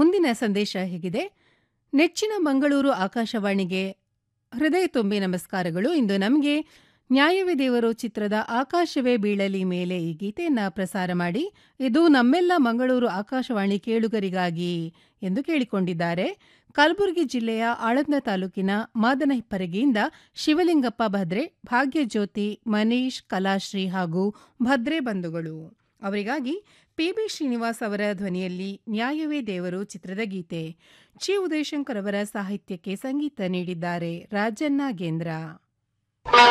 ಮುಂದಿನ ಸಂದೇಶ ಹೀಗಿದೆ ನೆಚ್ಚಿನ ಮಂಗಳೂರು ಆಕಾಶವಾಣಿಗೆ ಹೃದಯ ತುಂಬಿ ನಮಸ್ಕಾರಗಳು ಇಂದು ನಮಗೆ ನ್ಯಾಯವೇ ದೇವರು ಚಿತ್ರದ ಆಕಾಶವೇ ಬೀಳಲಿ ಮೇಲೆ ಈ ಗೀತೆಯನ್ನು ಪ್ರಸಾರ ಮಾಡಿ ಇದು ನಮ್ಮೆಲ್ಲ ಮಂಗಳೂರು ಆಕಾಶವಾಣಿ ಕೇಳುಗರಿಗಾಗಿ ಎಂದು ಕೇಳಿಕೊಂಡಿದ್ದಾರೆ ಕಲಬುರಗಿ ಜಿಲ್ಲೆಯ ಆಳಂದ ತಾಲೂಕಿನ ಮಾದನಹಿಪ್ಪರಗಿಯಿಂದ ಶಿವಲಿಂಗಪ್ಪ ಭದ್ರೆ ಭಾಗ್ಯಜ್ಯೋತಿ ಮನೀಶ್ ಕಲಾಶ್ರೀ ಹಾಗೂ ಭದ್ರೆ ಬಂಧುಗಳು ಅವರಿಗಾಗಿ ಪಿಬಿ ಶ್ರೀನಿವಾಸ್ ಅವರ ಧ್ವನಿಯಲ್ಲಿ ನ್ಯಾಯವೇ ದೇವರು ಚಿತ್ರದ ಗೀತೆ ಚಿ ಉದಯಶಂಕರ್ ಅವರ ಸಾಹಿತ್ಯಕ್ಕೆ ಸಂಗೀತ ನೀಡಿದ್ದಾರೆ ರಾಜಣ್ಣ ಗೇಂದ್ರ